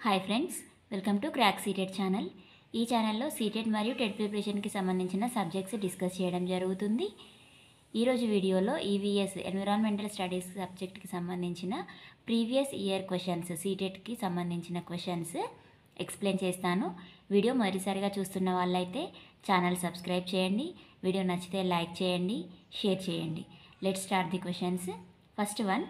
hi friends welcome to crack CTET channel ఈ ఛానల్లో seated మరియు టెట్ ప్రిపరేషన్కి సంబంధించిన సబ్జెక్ట్స్ డిస్కస్ చేయడం జరుగుతుంది ఈరోజు వీడియోలో ఈవీఎస్ ఎన్విరాన్మెంటల్ స్టడీస్ సబ్జెక్ట్కి సంబంధించిన ప్రీవియస్ ఇయర్ క్వశ్చన్స్ సీటెట్కి సంబంధించిన క్వశ్చన్స్ ఎక్స్ప్లెయిన్ చేస్తాను వీడియో మరోసారిగా చూస్తున్న వాళ్ళైతే ఛానల్ సబ్స్క్రైబ్ చేయండి వీడియో నచ్చితే లైక్ చేయండి షేర్ చేయండి let start the questions first one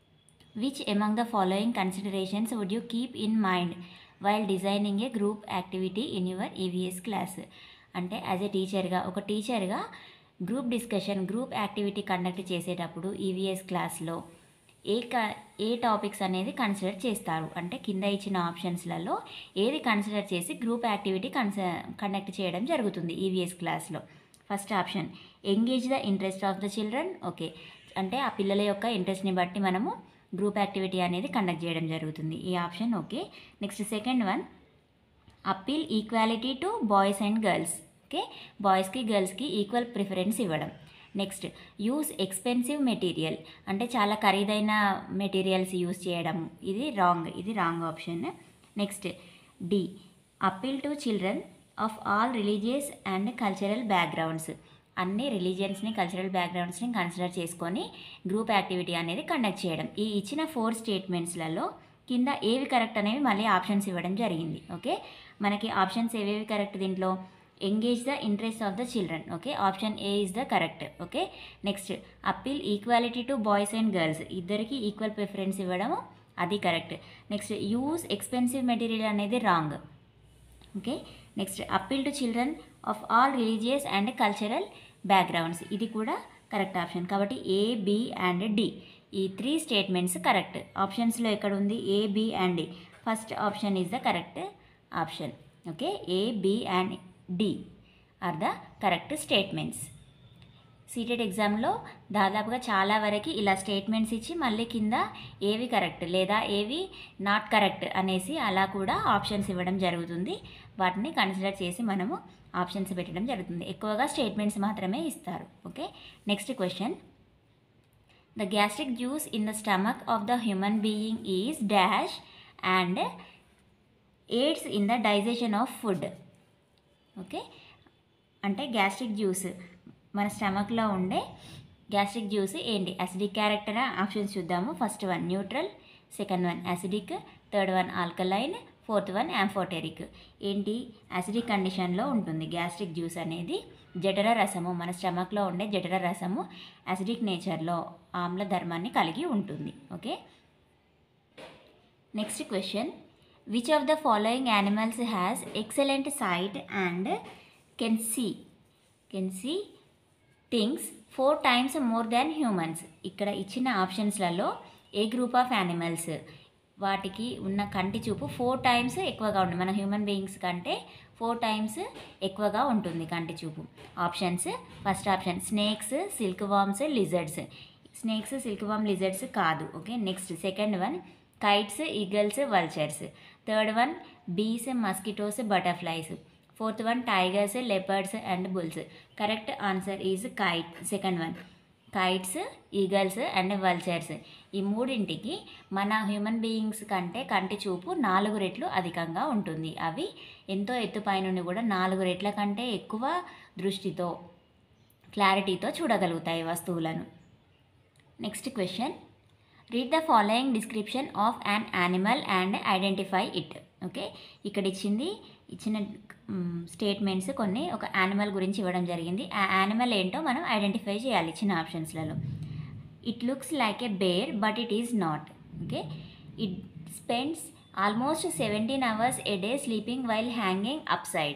which among the following considerations would you keep in mind while designing a group activity in your EVS class అంటే as a టీచర్గా ఒక టీచర్గా group discussion group activity conduct చేసేటప్పుడు EVS క్లాస్లో a క ఏ topics అనేది consider చేస్తారు అంటే కింద ఇచ్చిన ఆప్షన్స్లలో ఏది కన్సిడర్ చేసి గ్రూప్ యాక్టివిటీ కన్స కండక్ట్ చేయడం జరుగుతుంది ఈవీఎస్ క్లాస్లో first option engage the interest of the children okay అంటే ఆ పిల్లల యొక్క ఇంట్రెస్ట్ని బట్టి మనము గ్రూప్ యాక్టివిటీ అనేది కండక్ట్ చేయడం జరుగుతుంది ఈ option okay next second one appeal equality to boys and girls okay బాయ్స్కి గర్ల్స్కి ఈక్వల్ ప్రిఫరెన్స్ ఇవ్వడం నెక్స్ట్ యూస్ ఎక్స్పెన్సివ్ మెటీరియల్ అంటే చాలా ఖరీదైన మెటీరియల్స్ యూస్ చేయడం ఇది రాంగ్ ఇది wrong option next D appeal to children of all religious and cultural backgrounds అన్ని రిలీజియన్స్ని కల్చరల్ బ్యాక్గ్రౌండ్స్ని కన్సిడర్ చేసుకొని గ్రూప్ యాక్టివిటీ అనేది కండక్ట్ చేయడం ఈ ఇచ్చిన ఫోర్ స్టేట్మెంట్స్లలో కింద ఏవి కరెక్ట్ అనేవి మళ్ళీ ఆప్షన్స్ ఇవ్వడం జరిగింది ఓకే మనకి ఆప్షన్స్ ఏవేవి కరెక్ట్ దీంట్లో engage the interest of the children okay option A is the correct okay next appeal equality to boys and girls ఇద్దరికి ఈక్వల్ ప్రిఫరెన్స్ ఇవ్వడము అది correct next use expensive material అనేది wrong okay next appeal to children of all religious and cultural backgrounds ఇది కూడా correct option కాబట్టి A B and D ఈ three statements correct ఆప్షన్స్లో ఎక్కడ ఉంది A B and D first option is the correct option okay A B and D are the correct statements CTET ఎగ్జామ్లో దాదాపుగా చాలా వరకు ఇలా స్టేట్మెంట్స్ ఇచ్చి మళ్ళీ కింద ఏవి కరెక్ట్ లేదా ఏవి నాట్ కరెక్ట్ అనేసి అలా కూడా ఆప్షన్స్ ఇవ్వడం జరుగుతుంది వాటిని కన్సిడర్ చేసి మనము ఆప్షన్స్ పెట్టడం జరుగుతుంది ఎక్కువగా స్టేట్మెంట్స్ మాత్రమే ఇస్తారు okay next question the gastric juice in the stomach of the human being is dash and aids in the digestion of food okay అంటే గ్యాస్ట్రిక్ జ్యూస్ మన స్టమక్లో ఉండే గ్యాస్ట్రిక్ జ్యూస్ ఏంటి అసిడిక్ క్యారెక్టర్ ఆప్షన్స్ చూద్దాము first one neutral second one acidic third one alkaline fourth one amphoteric ఏంటి acidic కండిషన్లో ఉంటుంది gastric juice అనేది జఠర రసము మన స్టమక్లో ఉండే జఠర రసము అసిడిక్ నేచర్లో ఆమ్ల ధర్మాన్ని కలిగి ఉంటుంది okay next question which of the following animals has excellent sight and can see can see things four times more than humans ఇక్కడ ఇచ్చిన ఆప్షన్స్లలో ఏ గ్రూప్ ఆఫ్ యానిమల్స్ వాటికి ఉన్న కంటి చూపు ఫోర్ టైమ్స్ ఎక్కువగా ఉంటుంది మన హ్యూమన్ బీయింగ్స్ కంటే ఫోర్ టైమ్స్ ఎక్కువగా ఉంటుంది కంటి చూపు options first option snakes silk worms lizards snakes silk worm lizards కాదు okay next second one kites eagles vultures third one bees mosquitoes butterflies fourth one tigers leopards and bulls correct answer is kite second one kites eagles and vultures ఈ మూడింటికి మన human beings కంటే కంటి చూపు నాలుగు రెట్లు అధికంగా ఉంటుంది అవి ఎంతో ఎత్తుపై నుండి కూడా నాలుగు రెట్ల కంటే ఎక్కువ దృష్టితో క్లారిటీతో చూడగలుగుతాయి వస్తువులను next question read the following description of an animal and identify it okay ఇక్కడ ఇచ్చింది ఇచ్చిన స్టేట్మెంట్స్ కొన్ని ఒక యానిమల్ గురించి ఇవ్వడం జరిగింది ఆ యానిమల్ ఏంటో మనం ఐడెంటిఫై చేయాలి ఇచ్చిన ఆప్షన్స్లలో it looks like a bear but it is not okay it spends almost seventeen hours a day sleeping while hanging upside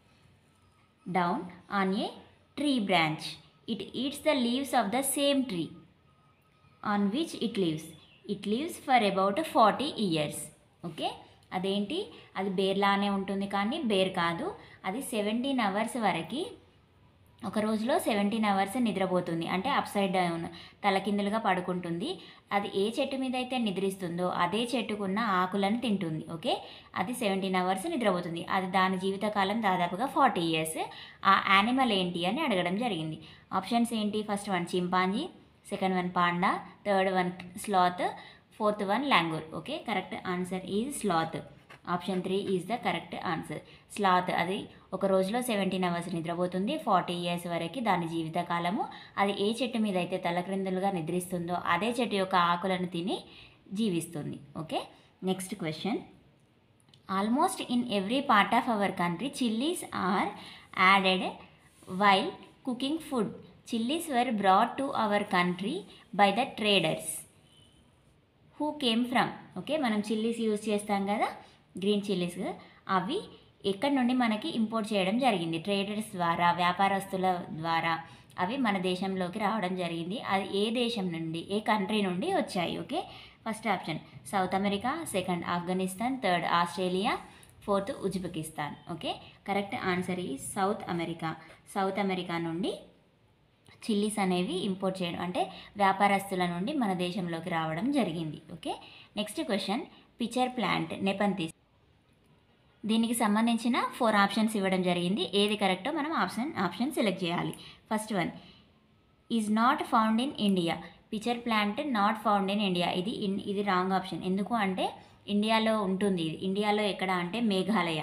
down on a tree branch it eats the leaves of the same tree on which it lives it lives for about forty years okay అదేంటి అది బేర్లానే ఉంటుంది కానీ bear కాదు అది seventeen hours వరకు ఒక రోజులో seventeen hours నిద్రపోతుంది అంటే అప్ సైడ్ డౌన్ తలకిందులుగా పడుకుంటుంది అది ఏ చెట్టు మీద అయితే నిద్రిస్తుందో అదే చెట్టుకున్న ఆకులను తింటుంది ఓకే అది సెవెంటీన్ అవర్స్ నిద్రపోతుంది అది దాని జీవితకాలం దాదాపుగా ఫార్టీ ఇయర్స్ ఆ యానిమల్ ఏంటి అని అడగడం జరిగింది ఆప్షన్స్ ఏంటి first one chimpanzee second one panda third one sloth fourth one langur okay correct answer is sloth option three is the correct answer sloth అది ఒక రోజులో సెవెంటీన్ అవర్స్ నిద్రపోతుంది ఫార్టీ ఇయర్స్ వరకు దాని జీవితకాలము అది ఏ చెట్టు మీద అయితే తలక్రిందులుగా నిద్రిస్తుందో అదే చెట్టు యొక్క ఆకులను తిని జీవిస్తుంది okay next question almost in every part of our country chillies are added while cooking food chillies were brought to our country by the traders who came from okay మనం చిల్లీస్ యూజ్ చేస్తాం కదా green chillies అవి ఎక్కడి నుండి మనకి import చేయడం జరిగింది traders ద్వారా వ్యాపారస్తుల ద్వారా అవి మన దేశంలోకి రావడం జరిగింది అది ఏ దేశం నుండి ఏ కంట్రీ నుండి వచ్చాయి okay first option south America second Afghanistan third Australia fourth Uzbekistan okay correct answer ఈ సౌత్ అమెరికా సౌత్ అమెరికా నుండి చిల్లీస్ అనేవి ఇంపోర్ట్ చేయడం అంటే వ్యాపారస్తుల నుండి మన దేశంలోకి రావడం జరిగింది okay next question pitcher plant nepenthes దీనికి సంబంధించిన ఫోర్ ఆప్షన్స్ ఇవ్వడం జరిగింది ఏది కరెక్టో మనం ఆప్షన్ ఆప్షన్ సెలెక్ట్ చేయాలి first one is not found in India pitcher plant not found in India ఇది ఇన్ ఇది రాంగ్ ఆప్షన్ ఎందుకు అంటే ఇండియాలో ఉంటుంది ఇది ఇండియాలో ఎక్కడ అంటే మేఘాలయ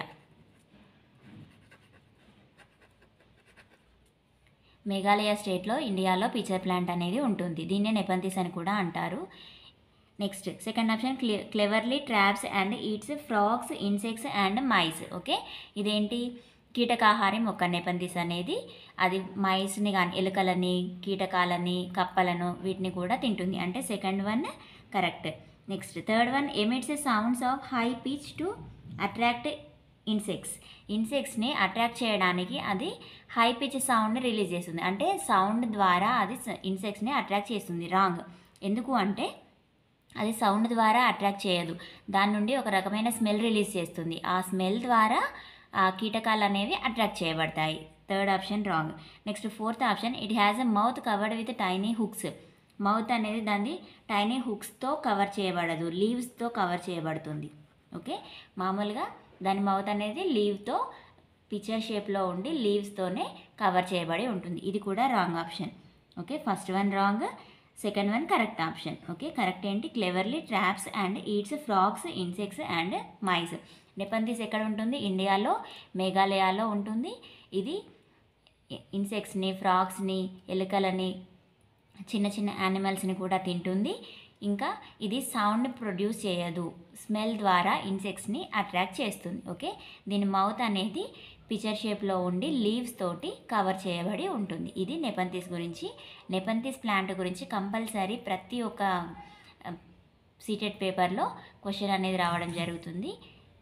మేఘాలయ స్టేట్లో ఇండియాలో పిచర్ ప్లాంట్ అనేది ఉంటుంది దీన్నే నెపంతిస్ అని కూడా అంటారు నెక్స్ట్ సెకండ్ ఆప్షన్ క్లే cleverly traps and eats frogs insects and mice okay ఇదేంటి కీటకాహారి మొక్క నెపంతిస్ అనేది అది మైస్ని కానీ ఎలుకలని కీటకాలని కప్పలను వీటిని కూడా తింటుంది అంటే second one correct next third one emits sounds of high pitch to attract insects ఇన్సెక్ట్స్ని అట్రాక్ట్ చేయడానికి అది హై పిచ్ సౌండ్ రిలీజ్ చేస్తుంది అంటే సౌండ్ ద్వారా అది ఇన్సెక్ట్స్ని అట్రాక్ట్ చేస్తుంది రాంగ్ ఎందుకు అంటే అది సౌండ్ ద్వారా అట్రాక్ట్ చేయదు దాని నుండి ఒక రకమైన స్మెల్ రిలీజ్ చేస్తుంది ఆ స్మెల్ ద్వారా ఆ కీటకాలు అనేవి అట్రాక్ట్ చేయబడతాయి third option wrong next fourth option it has a mouth covered with tiny hooks mouth అనేది దాన్ని టైనీ హుక్స్తో కవర్ చేయబడదు లీవ్స్తో కవర్ చేయబడుతుంది ఓకే మామూలుగా దాని మౌత్ అనేది లీవ్తో పిక్చర్ షేప్లో ఉండి లీవ్స్తోనే కవర్ చేయబడి ఉంటుంది ఇది కూడా wrong option okay first one wrong second one correct option okay correct ఏంటి cleverly traps and eats frogs insects and mice nepenthes ఎక్కడ ఉంటుంది ఇండియాలో మేఘాలయాలో ఉంటుంది ఇది ఇన్సెక్ట్స్ని ఫ్రాక్స్ని ఎలుకలని చిన్న చిన్న యానిమల్స్ని కూడా తింటుంది ఇంకా ఇది సౌండ్ ప్రొడ్యూస్ చేయదు స్మెల్ ద్వారా ఇన్సెక్ట్స్ని అట్రాక్ట్ చేస్తుంది ఓకే దీని మౌత్ అనేది పిచర్ షేప్లో ఉండి లీవ్స్ తోటి కవర్ చేయబడి ఉంటుంది ఇది నెపంతిస్ గురించి నెపంతిస్ ప్లాంట్ గురించి కంపల్సరీ ప్రతి ఒక్క సీటెడ్ పేపర్లో క్వశ్చన్ అనేది రావడం జరుగుతుంది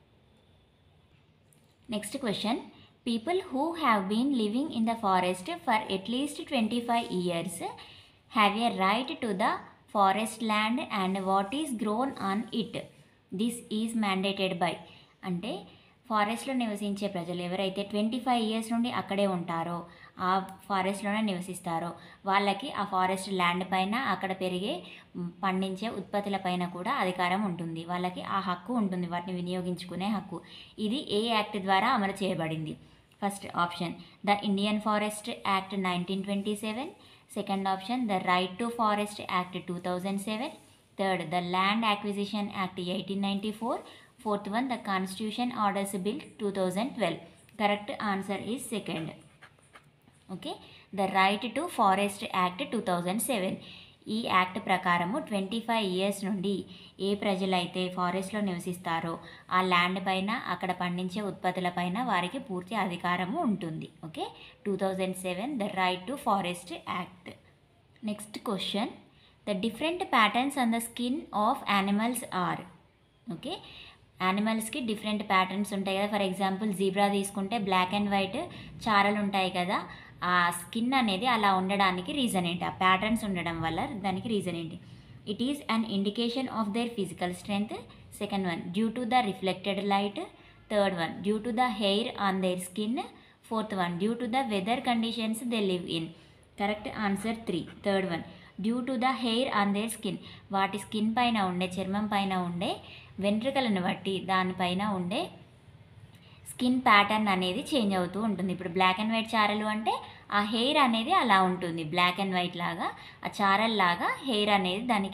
next question people who have been living in the forest for at least twenty five years have a right to the forest land and what is grown on it this is mandated by అంటే ఫారెస్ట్లో నివసించే ప్రజలు ఎవరైతే twenty five years నుండి అక్కడే ఉంటారో ఆ ఫారెస్ట్లోనే నివసిస్తారో వాళ్ళకి ఆ ఫారెస్ట్ ల్యాండ్ పైన అక్కడ పెరిగే మ్, పండించే ఉత్పత్తుల పైన కూడా అధికారం ఉంటుంది వాళ్ళకి ఆ హక్కు ఉంటుంది వాటిని వినియోగించుకునే హక్కు ఇది ఏ యాక్ట్ ద్వారా అమలు చేయబడింది first option the Indian forest act nineteen twenty seven second option the right to forest act two thousand seven third the land acquisition act eighteen ninety four fourth one the constitution orders bill two thousand twelve correct answer is second okay the right to forest act two thousand seven ఈ act ప్రకారము twenty five years నుండి ఏ ప్రజలైతే ఫారెస్ట్లో నివసిస్తారో ఆ land పైన అక్కడ పండించే ఉత్పత్తుల పైన వారికి పూర్తి అధికారము ఉంటుంది okay two thousand seven the right to forest act next question the different patterns on the skin of animals are okay యానిమల్స్కి డిఫరెంట్ ప్యాటర్న్స్ ఉంటాయి కదా ఫర్ ఎగ్జాంపుల్ జీబ్రా తీసుకుంటే బ్లాక్ అండ్ వైట్ చారలు ఉంటాయి కదా ఆ స్కిన్ అనేది అలా ఉండడానికి రీజన్ ఏంటి ఆ ప్యాటర్న్స్ ఉండడం వల్ల దానికి రీజన్ ఏంటి it is an indication of their physical strength second one due to the reflected light third one due to the hair on their skin fourth one due to the weather conditions they live in correct answer three third one due to the hair on their skin వాటి skin పైన ఉండే చర్మం పైన ఉండే వెంట్రుకలను బట్టి దానిపైన ఉండే skin pattern అనేది చేంజ్ అవుతూ ఉంటుంది ఇప్పుడు బ్లాక్ అండ్ వైట్ చారలు అంటే ఆ హెయిర్ అనేది అలా ఉంటుంది బ్లాక్ అండ్ వైట్ లాగా ఆ చారల్ లాగా హెయిర్ అనేది దానికి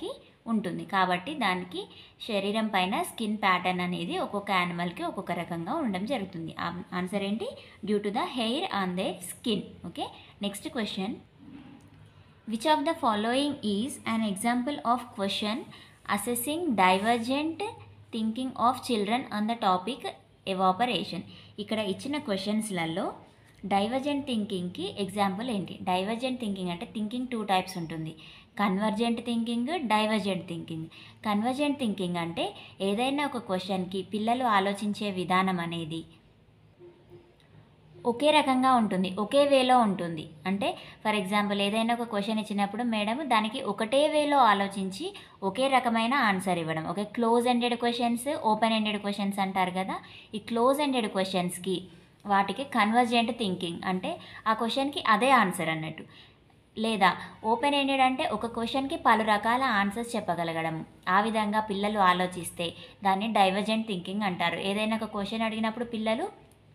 ఉంటుంది కాబట్టి దానికి శరీరం పైన స్కిన్ ప్యాటర్న్ అనేది ఒక్కొక్క యానిమల్కి ఒక్కొక్క రకంగా ఉండడం జరుగుతుంది ఆన్సర్ ఏంటి due to the hair on they skin okay next question which of the following is an example of question assessing divergent thinking of children on the topic evaporation ఇక్కడ ఇచ్చిన క్వశ్చన్స్లలో డైవర్జెంట్ థింకింగ్కి ఎగ్జాంపుల్ ఏంటి divergent thinking అంటే thinking two types ఉంటుంది convergent thinking divergent thinking convergent thinking అంటే ఏదైనా ఒక క్వశ్చన్కి పిల్లలు ఆలోచించే విధానం అనేది ఒకే రకంగా ఉంటుంది ఒకే వేలో ఉంటుంది అంటే ఫర్ ఎగ్జాంపుల్ ఏదైనా ఒక క్వశ్చన్ ఇచ్చినప్పుడు మేడం దానికి ఒకటే వేలో ఆలోచించి ఒకే రకమైన ఆన్సర్ ఇవ్వడం okay close ended questions open ended questions అంటారు కదా ఈ క్లోజ్ ఎండెడ్ క్వశ్చన్స్కి వాటికి కన్వర్జెంట్ థింకింగ్ అంటే ఆ క్వశ్చన్కి అదే ఆన్సర్ అన్నట్టు లేదా ఓపెన్ ఎండెడ్ అంటే ఒక క్వశ్చన్కి పలు రకాల ఆన్సర్స్ చెప్పగలగడం ఆ విధంగా పిల్లలు ఆలోచిస్తే దాన్ని డైవర్జెంట్ థింకింగ్ అంటారు ఏదైనా ఒక క్వశ్చన్ అడిగినప్పుడు పిల్లలు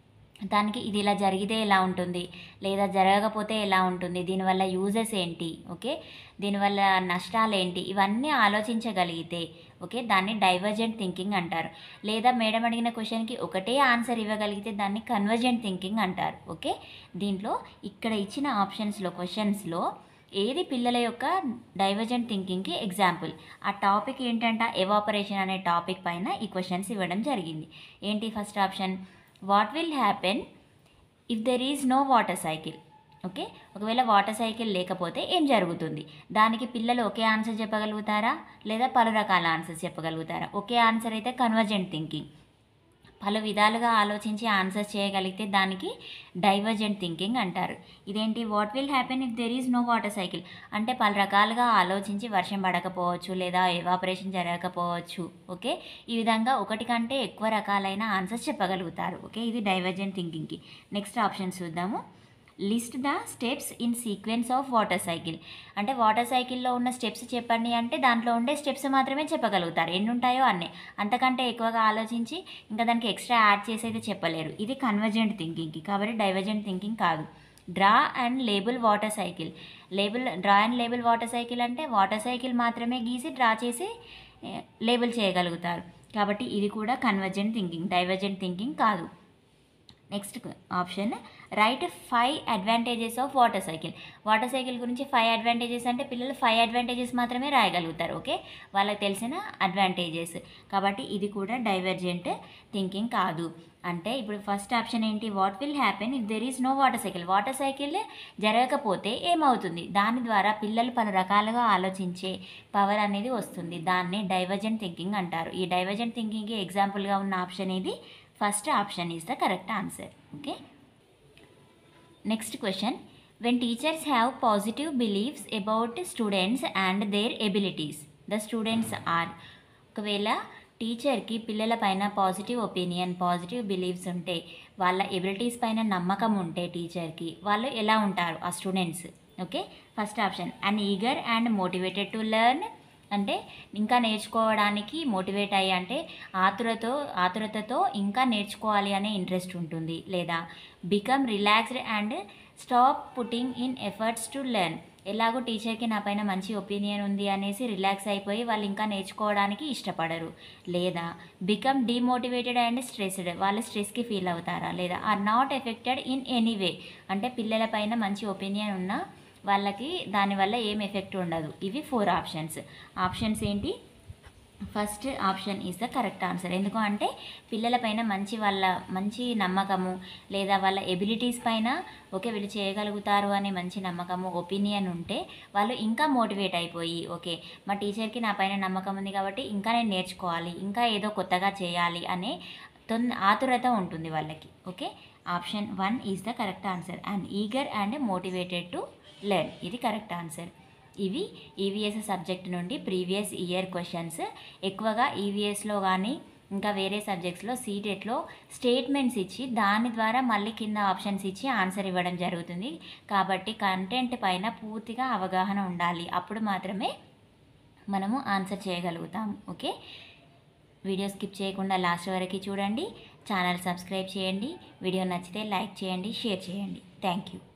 దానికి ఇది ఇలా జరిగితే ఎలా ఉంటుంది లేదా జరగకపోతే ఎలా ఉంటుంది దీనివల్ల యూజెస్ ఏంటి ఓకే దీనివల్ల నష్టాలు ఏంటి ఇవన్నీ ఆలోచించగలిగితే ఓకే దాన్ని డైవర్జెంట్ థింకింగ్ అంటారు లేదా మేడం అడిగిన క్వశ్చన్కి ఒకటే ఆన్సర్ ఇవ్వగలిగితే దాన్ని కన్వర్జెంట్ థింకింగ్ అంటారు ఓకే దీంట్లో ఇక్కడ ఇచ్చిన ఆప్షన్స్లో క్వశ్చన్స్లో ఏది పిల్లల యొక్క డైవర్జెంట్ థింకింగ్కి ఎగ్జాంపుల్ ఆ టాపిక్ ఏంటంట ఎవాపరేషన్ అనే టాపిక్ పైన ఈ క్వశ్చన్స్ ఇవ్వడం జరిగింది ఏంటి first option what will happen if there is no water cycle okay ఒకవేళ వాటర్ సైకిల్ లేకపోతే ఏం జరుగుతుంది దానికి పిల్లలు ఒకే ఆన్సర్ చెప్పగలుగుతారా లేదా పలు రకాల ఆన్సర్స్ చెప్పగలుగుతారా ఒకే ఆన్సర్ అయితే కన్వర్జెంట్ థింకింగ్ పలు విధాలుగా ఆలోచించి ఆన్సర్స్ చేయగలిగితే దానికి డైవర్జెంట్ థింకింగ్ అంటారు ఇదేంటి what will happen if there is no water cycle అంటే పలు రకాలుగా ఆలోచించి వర్షం పడకపోవచ్చు లేదా ఎవాపరేషన్ జరగకపోవచ్చు ఓకే ఈ విధంగా ఒకటి కంటే ఎక్కువ రకాలైన ఆన్సర్స్ చెప్పగలుగుతారు ఓకే ఇది డైవర్జెంట్ థింకింగ్కి నెక్స్ట్ ఆప్షన్ చూద్దాము list the steps in sequence of water cycle అంటే వాటర్ సైకిల్లో ఉన్న స్టెప్స్ చెప్పండి అంటే దాంట్లో ఉండే స్టెప్స్ మాత్రమే చెప్పగలుగుతారు ఎన్ని ఉంటాయో అన్నీ అంతకంటే ఎక్కువగా ఆలోచించి ఇంకా దానికి ఎక్స్ట్రా యాడ్ చేసి అయితే చెప్పలేరు ఇది కన్వర్జెంట్ థింకింగ్కి కాబట్టి డైవర్జెంట్ థింకింగ్ కాదు draw and label water cycle label draw and label water cycle అంటే వాటర్ సైకిల్ మాత్రమే గీసి డ్రా చేసి లేబుల్ చేయగలుగుతారు కాబట్టి ఇది కూడా కన్వర్జెంట్ థింకింగ్ డైవర్జెంట్ థింకింగ్ కాదు next option write five advantages of water cycle water cycle గురించి ఫైవ్ అడ్వాంటేజెస్ అంటే పిల్లలు ఫైవ్ అడ్వాంటేజెస్ మాత్రమే రాయగలుగుతారు ఓకే వాళ్ళకి తెలిసిన అడ్వాంటేజెస్ కాబట్టి ఇది కూడా డైవర్జెంట్ థింకింగ్ కాదు అంటే ఇప్పుడు ఫస్ట్ ఆప్షన్ ఏంటి what will happen if there is no water cycle water cycle జరగకపోతే ఏమవుతుంది దాని ద్వారా పిల్లలు పలు రకాలుగా ఆలోచించే పవర్ అనేది వస్తుంది దాన్ని డైవర్జెంట్ థింకింగ్ అంటారు ఈ డైవర్జెంట్ థింకింగ్కి ఎగ్జాంపుల్గా ఉన్న ఆప్షన్ ఇది first option is the correct answer okay next question when teachers have positive believes about students and their abilities the students are ఒకవేళ టీచర్కి పిల్లల పైన పాజిటివ్ ఒపీనియన్ పాజిటివ్ బిలీవ్స్ ఉంటే వాళ్ళ ఎబిలిటీస్ పైన నమ్మకం ఉంటే టీచర్కి వాళ్ళు ఎలా ఉంటారు ఆ students okay first option and eager and motivated to learn అంటే ఇంకా నేర్చుకోవడానికి మోటివేట్ అయ్యి అంటే ఆతురతో ఆతురతతో ఇంకా నేర్చుకోవాలి అనే ఇంట్రెస్ట్ ఉంటుంది లేదా become relaxed and stop putting in efforts to learn ఎలాగో టీచర్కి నా పైన మంచి ఒపీనియన్ ఉంది అనేసి రిలాక్స్ అయిపోయి వాళ్ళు ఇంకా నేర్చుకోవడానికి ఇష్టపడరు లేదా బికమ్ డిమోటివేటెడ్ అండ్ స్ట్రెస్డ్ వాళ్ళు స్ట్రెస్కి ఫీల్ అవుతారా లేదా are not affected in any way అంటే పిల్లల పైన మంచి ఒపీనియన్ ఉన్నా వాళ్ళకి దానివల్ల ఏం ఎఫెక్ట్ ఉండదు ఇవి ఫోర్ ఆప్షన్స్ ఆప్షన్స్ ఏంటి first option is the correct answer ఎందుకు అంటే పిల్లలపైన మంచి వాళ్ళ మంచి నమ్మకము లేదా వాళ్ళ ఎబిలిటీస్ పైన ఓకే వీళ్ళు చేయగలుగుతారు అనే మంచి నమ్మకము ఒపీనియన్ ఉంటే వాళ్ళు ఇంకా మోటివేట్ అయిపోయి ఓకే మా టీచర్కి నా పైన నమ్మకం ఉంది కాబట్టి ఇంకా నేను నేర్చుకోవాలి ఇంకా ఏదో కొత్తగా చేయాలి అనే తొంద ఆతురత ఉంటుంది వాళ్ళకి okay option one is the correct answer and eager and motivated to learn ఇది కరెక్ట్ ఆన్సర్ ఇవి ఈవీఎస్ సబ్జెక్ట్ నుండి ప్రీవియస్ ఇయర్ క్వశ్చన్స్ ఎక్కువగా ఈవీఎస్లో కానీ ఇంకా వేరే సబ్జెక్ట్స్లో సీటెట్లో స్టేట్మెంట్స్ ఇచ్చి దాని ద్వారా మళ్ళీ కింద ఆప్షన్స్ ఇచ్చి ఆన్సర్ ఇవ్వడం జరుగుతుంది కాబట్టి కంటెంట్ పైన పూర్తిగా అవగాహన ఉండాలి అప్పుడు మాత్రమే మనము ఆన్సర్ చేయగలుగుతాం ఓకే వీడియో స్కిప్ చేయకుండా లాస్ట్ వరకు చూడండి ఛానల్ సబ్స్క్రైబ్ చేయండి వీడియో నచ్చితే లైక్ చేయండి షేర్ చేయండి థ్యాంక్ యూ